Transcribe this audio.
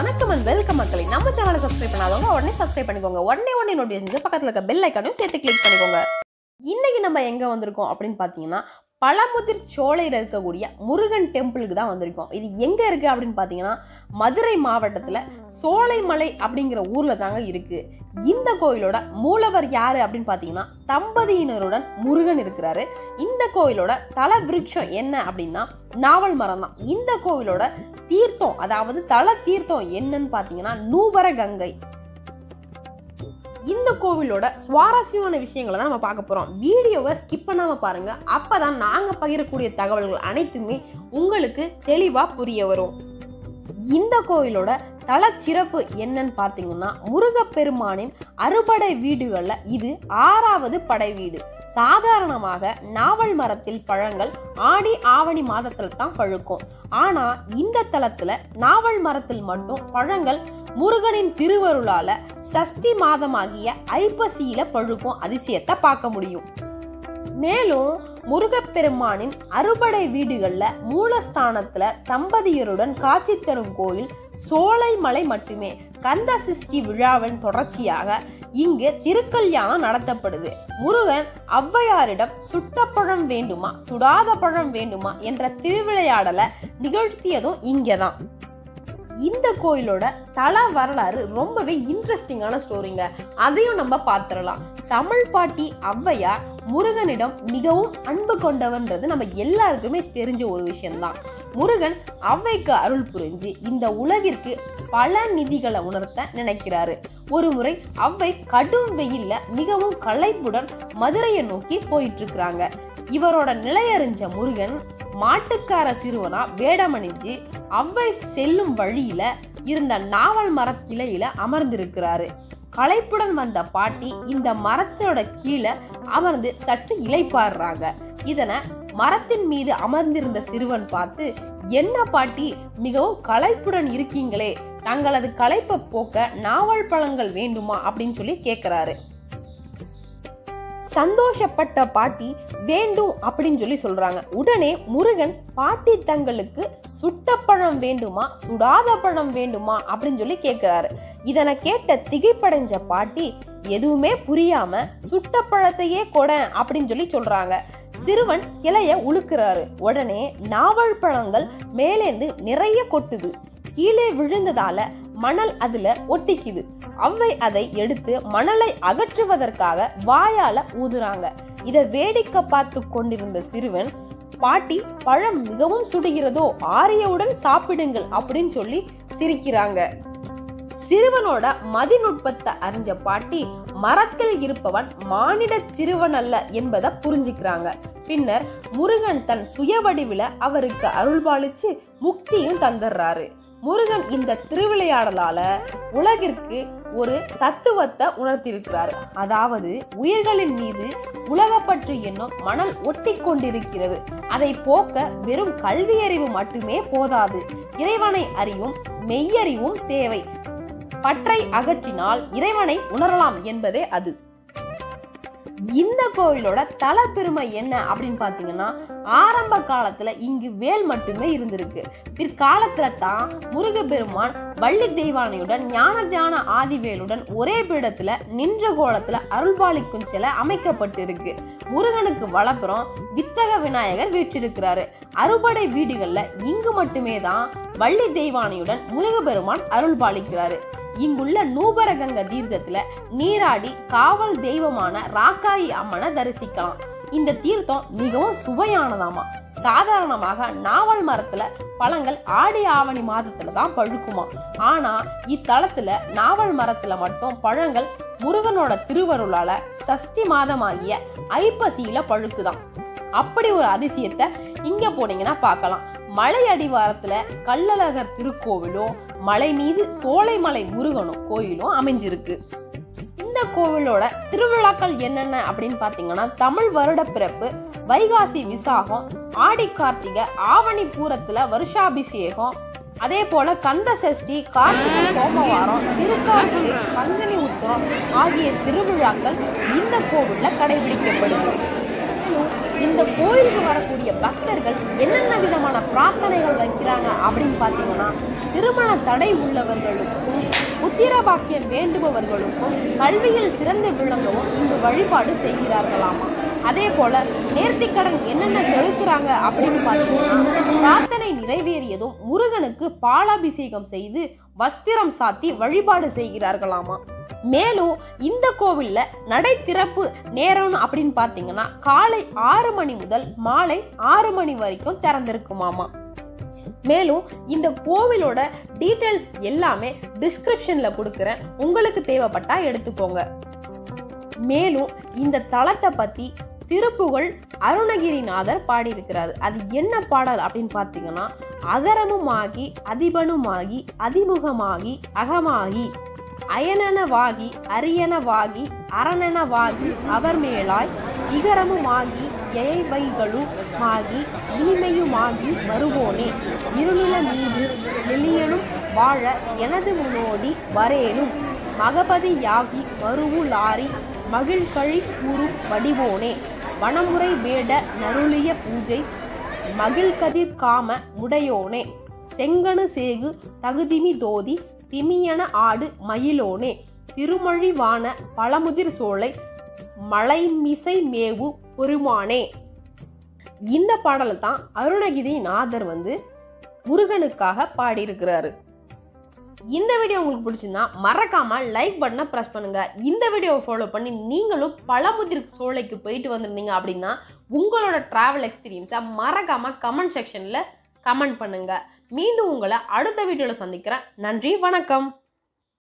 வணக்கம் and welcome மக்களை நம்ம சேனலை சப்ஸ்கிரைப் பண்ணாதவங்க உடனே சப்ஸ்கிரைப் பண்ணிக்கோங்க உடனே உடனே நோட்டிஃபிகேஷன் பக்கத்தில் இருக்க பெல் ஐக்கானையும் சேர்த்து கிளிக் பண்ணிக்கோங்க இன்னைக்கு நம்ம எங்க வந்திருக்கோம் அப்படின்னு பார்த்தீங்கன்னா பழமுதிர் சோலையில் இருக்கக்கூடிய முருகன் டெம்பிளுக்கு தான் வந்திருக்கோம் இது எங்க இருக்கு அப்படின்னு பார்த்தீங்கன்னா மதுரை மாவட்டத்தில் சோலைமலை அப்படிங்கிற ஊர்ல தாங்க இருக்கு இந்த கோயிலோட மூலவர் யாரு அப்படின்னு பார்த்தீங்கன்னா தம்பதியினருடன் முருகன் இருக்கிறாரு இந்த கோயிலோட தல விருட்சம் என்ன அப்படின்னா நாவல் மரம் தான் இந்த கோயிலோட தீர்த்தம் அதாவது தல தீர்த்தம் என்னன்னு பார்த்தீங்கன்னா நூபர கங்கை இந்த கோவிலோட சுவாரஸ்யமான விஷயங்களை தான் நம்ம பார்க்க போறோம் வீடியோவை ஸ்கிப் பண்ணாம பாருங்க அப்பதான் நாங்க பகிரக்கூடிய தகவல்கள் அனைத்துமே உங்களுக்கு தெளிவா புரிய வரும் இந்த கோவிலோட தலச்சிறப்பு என்னன்னு பார்த்தீங்கன்னா முருகப்பெருமானின் அறுபடை வீடுகள்ல இது ஆறாவது படை வீடு சாதாரணமாக நாவல் மரத்தில் பழங்கள் ஆடி ஆவணி மாதத்துல தான் பழுக்கும் ஆனா இந்த தலத்துல நாவல் மரத்தில் மட்டும் பழங்கள் முருகனின் திருவருளால சஷ்டி மாதமாகிய ஐப்பசியில பழுக்கும் அதிசயத்தை பார்க்க முடியும் மேலும் முருகப்பெருமானின் அறுபடை வீடுகள்ல மூலஸ்தானத்துல தம்பதியருடன் காட்சி தரும் கோயில் சோலைமலை மட்டுமே கந்த சிருஷ்டி விழாவின் தொடர்ச்சியாக இங்கு திருக்கல்யாணம் நடத்தப்படுது முருகன் ஔவையாரிடம் சுட்ட பழம் வேண்டுமா சுடாத பழம் வேண்டுமா என்ற திருவிளையாடலை நிகழ்த்தியதும் இங்கதான் இந்த கோயிலோட தல வரலாறு ரொம்பவே இன்ட்ரெஸ்டிங்கான ஸ்டோரிங்க அதையும் நம்ம பார்த்துடலாம் தமிழ் பாட்டி ஔவையார் முருகனிடம் மிகவும் அன்பு கொண்டவன்றது நம்ம எல்லாருக்குமே தெரிஞ்ச ஒரு விஷயம்தான் முருகன் ஔவைக்கு அருள் புரிஞ்சு இந்த உலகிற்கு பல நிதிகளை உணர்த்த நினைக்கிறாரு ஒரு முறை ஔவை கடும் வெயில்ல மிகவும் களைப்புடன் மதுரையை நோக்கி போயிட்டு இருக்கிறாங்க இவரோட நிலையறிஞ்ச முருகன் மாட்டுக்கார சிறுவனா வேடமணிஞ்சு அவ்வை செல்லும் வழியில இருந்த நாவல் மரக்கிளையில அமர்ந்திருக்கிறாரு களைப்புடன் வந்த பாட்டி இந்த மரத்தோட கீழே அமர்ந்து சற்று இலைப்பாடுறாங்க இதனை மரத்தின் மீது அமர்ந்திருந்த சிறுவன் பார்த்து என்ன பாட்டி மிகவும் களைப்புடன் இருக்கீங்களே தங்களது களைப்பை போக்க நாவல் பழங்கள் வேண்டுமா அப்படின்னு சொல்லி கேட்கிறாரு சந்தோஷப்பட்ட பாட்டி வேண்டும் அப்படின்னு சொல்லி சொல்றாங்க உடனே முருகன் பாட்டி தங்களுக்கு சுட்ட பழம் வேண்டுமா சுடாத பழம் வேண்டுமா அப்படின்னு சொல்லி கேட்கிறாரு இதனை கேட்ட திகைப்படைஞ்ச பாட்டி எதுவுமே புரியாம சுட்ட பழத்தையே கொட அப்படின்னு சொல்லி சொல்றாங்க சிறுவன் கிளைய உழுக்கிறாரு உடனே நாவல் பழங்கள் மேலேந்து நிறைய கொட்டுது கீழே விழுந்ததால மணல் அதுல ஒட்டிக்குது அவ்வை அதை எடுத்து மணலை அகற்றுவதற்காக வாயால ஊதுறாங்க இத வேடிக்கை பார்த்து கொண்டிருந்த சிறுவன் பாட்டி பழம் மிகவும் சுடுகிறதோ ஆரியவுடன் சாப்பிடுங்கள் அப்படின்னு சொல்லி சிரிக்கிறாங்க சிறுவனோட மதிநுட்பத்தை அறிஞ்ச பாட்டி மரத்தில் இருப்பவன் மானிட சிறுவன் அல்ல என்பதை புரிஞ்சுக்கிறாங்க பின்னர் முருகன் தன் சுய வடிவில அவருக்கு அருள்பாலிச்சு முக்தியும் தந்துடுறாரு முருகன் இந்த திருவிளையாடலால உலகிற்கு ஒரு தத்துவத்தை உணர்த்தியிருக்கிறார் அதாவது உயிர்களின் மீது உலகப்பற்று என்னும் மணல் ஒட்டி கொண்டிருக்கிறது அதை போக்க வெறும் கல்வியறிவு மட்டுமே போதாது இறைவனை அறிவும் மெய்யறிவும் தேவை பற்றை அகற்றினால் இறைவனை உணரலாம் என்பதே அது இந்த கோயிலோட தல பெருமை என்ன அப்படின்னு பார்த்தீங்கன்னா ஆரம்ப காலத்துல இங்கு வேல் மட்டுமே இருந்திருக்கு பிற்காலத்துல தான் முருகப்பெருமான் வள்ளி தெய்வானையுடன் ஞான தியான ஆதிவேலுடன் ஒரே பீடத்துல நின்ற கோலத்துல அருள்பாலிக்கும் சிலை அமைக்கப்பட்டிருக்கு முருகனுக்கு வலப்புறம் வித்தக விநாயகர் வீற்றிருக்கிறாரு அறுபடை வீடுகள்ல இங்கு மட்டுமே தான் வள்ளி தெய்வானையுடன் முருகப்பெருமான் அருள்பாலிக்கிறாரு இங்குள்ள நூபரகங்க தீர்த்தத்துல நீராடி காவல் தெய்வமான ராக்காயி அம்மனை தரிசிக்கலாம் இந்த தீர்த்தம் மிகவும் சுவையானதாமா சாதாரணமாக நாவல் மரத்துல பழங்கள் ஆடி ஆவணி மாதத்துல தான் பழுக்குமா ஆனா இத்தலத்துல நாவல் மரத்துல மட்டும் பழங்கள் முருகனோட திருவருளால சஷ்டி மாதமாகிய ஐப்பசியில பழுக்குதாம் அப்படி ஒரு அதிசயத்தை இங்க போனீங்கன்னா பார்க்கலாம் மலை அடிவாரத்துல கள்ளழகர் திருக்கோவிலும் மலை மீது சோலைமலை முருகனும் கோயிலும் அமைஞ்சிருக்கு இந்த கோவிலோட திருவிழாக்கள் என்னென்ன அப்படின்னு பார்த்தீங்கன்னா தமிழ் வருட பிறப்பு வைகாசி விசாகம் ஆடி கார்த்திகை ஆவணி பூரத்துல வருஷாபிஷேகம் அதே போல கந்த சஷ்டி கார்த்திகை சோமவாரம் திருக்கார்த்திகை பங்குனி உத்திரம் ஆகிய திருவிழாக்கள் இந்த கோவில்ல கடைபிடிக்கப்படுது மேலும் இந்த கோயிலுக்கு வரக்கூடிய பக்தர்கள் என்னென்ன விதமான பிரார்த்தனைகள் வைக்கிறாங்க அப்படின்னு பார்த்தீங்கன்னா திருமண தடை உள்ளவர்களுக்கும் புத்திர பாக்கியம் வேண்டுபவர்களுக்கும் கல்வியில் சிறந்து விளங்கவும் இங்கு வழிபாடு செய்கிறார்களாமா அதே போல நேர்த்திக்கடன் என்னென்ன செலுத்துறாங்க அப்படின்னு பார்த்தீங்கன்னா பிரார்த்தனை நிறைவேறியதும் முருகனுக்கு பாலாபிஷேகம் செய்து வஸ்திரம் சாத்தி வழிபாடு செய்கிறார்களாமா மேலும் இந்த கோவில்ல நடை திறப்பு நேரம் அப்படின்னு பார்த்தீங்கன்னா காலை ஆறு மணி முதல் மாலை ஆறு மணி வரைக்கும் திறந்திருக்குமாமா மேலும் இந்த கோவிலோட டீட்டெயில்ஸ் எல்லாமே டிஸ்கிரிப்ஷன்ல கொடுக்குறேன் உங்களுக்கு தேவைப்பட்டா எடுத்துக்கோங்க மேலும் இந்த தலத்தை பத்தி திருப்புகழ் அருணகிரிநாதர் பாடியிருக்கிறார் அது என்ன பாடல் அப்படின்னு பார்த்தீங்கன்னா அகரமுமாகி அதிபனுமாகி அதிமுகமாகி அகமாகி அயனனவாகி அரியனவாகி அரணனவாகி அவர் மேலாய் இகரமுமாகி எவைகளுமாகி இனிமையுமாகி வருவோனே இருநில மீது நெல்லியனும் வாழ எனது முன்னோடி வரேனும் மகபதியாகி மருவுலாரி மகிழ்கழி கூறும் வடிவோனே வனமுறை வேட நருளிய பூஜை மகிழ்கதிர் காம முடையோனே செங்கணு சேகு தகுதிமி தோதி திமியன ஆடு மயிலோனே திருமழிவான பழமுதிர் சோலை மலைமிசை மேவு பெருமானே இந்த பாடலை தான் அருணகிரி நாதர் வந்து முருகனுக்காக பாடியிருக்கிறாரு இந்த வீடியோ உங்களுக்கு பிடிச்சிருந்தா மறக்காம லைக் பட்டனை ப்ரெஸ் பண்ணுங்க இந்த வீடியோவை ஃபாலோ பண்ணி நீங்களும் பழமுதிர் சோலைக்கு போயிட்டு வந்திருந்தீங்க அப்படின்னா உங்களோட டிராவல் எக்ஸ்பீரியன்ஸை மறக்காம கமெண்ட் செக்ஷன்ல கமெண்ட் பண்ணுங்க மீண்டும் உங்களை அடுத்த வீடியோவில் சந்திக்கிறேன் நன்றி வணக்கம்